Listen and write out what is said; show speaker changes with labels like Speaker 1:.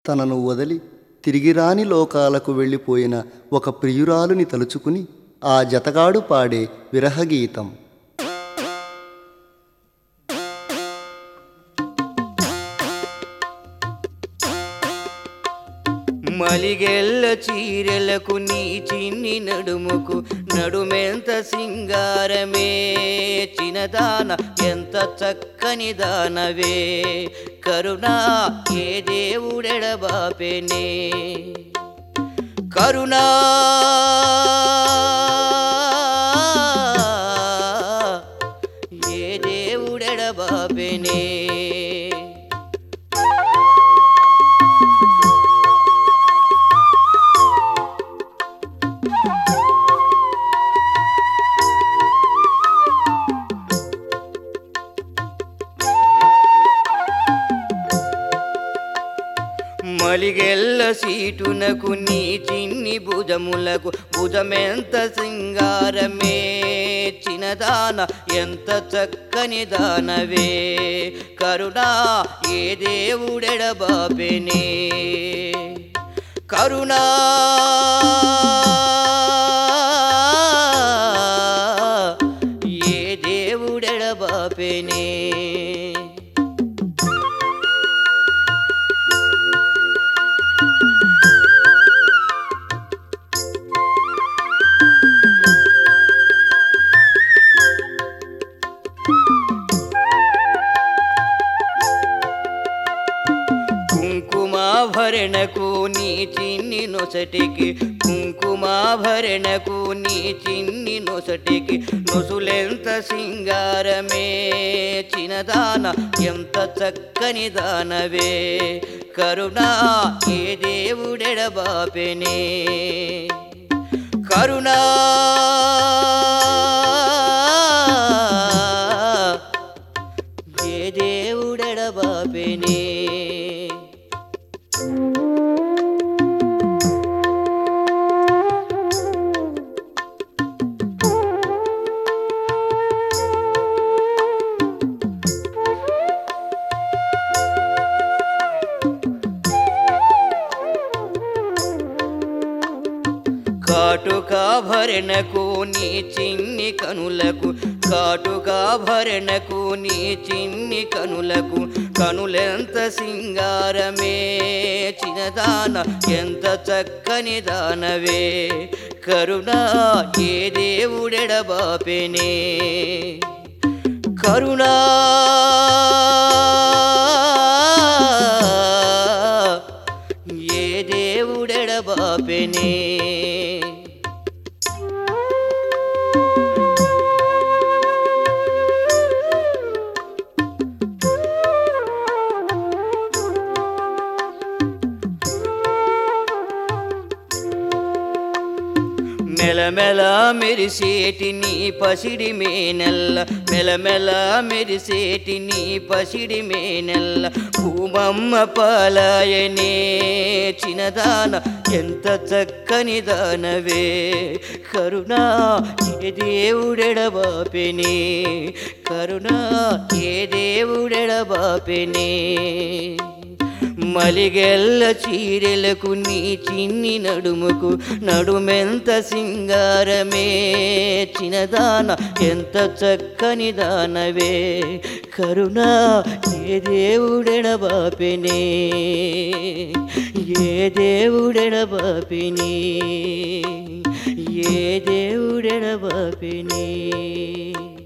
Speaker 1: తనను వదిలి తిరిగి రాని లోకాలకు వెళ్ళిపోయిన ఒక ప్రియురాలుని తలుచుకుని ఆ జతగాడు పాడే విరహగీతం
Speaker 2: మలిగెల్ల చీరెలకు నీ చిన్ని నడుముకు నడుమెంత సింగారమే చిన్నదాన ఎంత చక్కని దానవే కరుణా ఏ దేవుడెడబాపెనే కరుణా ఏ దేవుడెడబాపెనే మలిగెల్ల సీటునకు నీ చిన్ని భుజములకు భుజమెంత సింగారమే చిన్నదాన ఎంత చక్కని దానవే కరుణా ఏ దేవుడెడబాపెనే కరుణా ఏ దేవుడెడబాపెనే కుంకుమాభరణకు నీ చిన్ని నొసటికి కుంకుమాభరణకు నీ చిన్ని నొసటికి నొసులెంత సింగారమే చిన్నదాన ఎంత చక్కని దానవే కరుణా ఏ దేవుడెడబాపెనే కరుణా ఏ దేవుడెడబాపెనే కాటుకాభరణకు నీ చిన్ని కనులకు కాటుకాభరణకు నీ చిన్ని కనులకు కనులెంత సింగారమే చిన్నదాన ఎంత చక్కని దానవే కరుణా ఏ దేవుడెడబాపెనే కరుణా ఏ దేవుడెడబాపెనే మెలమెల మెరిసేటి నీ పసిడి మేనెల్ల మెలమెల మెరిసేటి నీ పసిడి మేనెల్ల భూమమ్మ పాలాయనే చిన్నదాన ఎంత చక్కని దానవే కరుణా ఏ దేవుడెడబాపెనే కరుణా ఏ దేవుడెడబాపెనే మలిగెల్ల చీరెలకు నీ చిన్ని నడుముకు నడుమెంత సింగారమే చిన్నదాన ఎంత చక్కని దానవే కరుణా ఏ దేవుడెడబాపెనే ఏ దేవుడెడబాపెనే ఏ దేవుడెడబాపెనే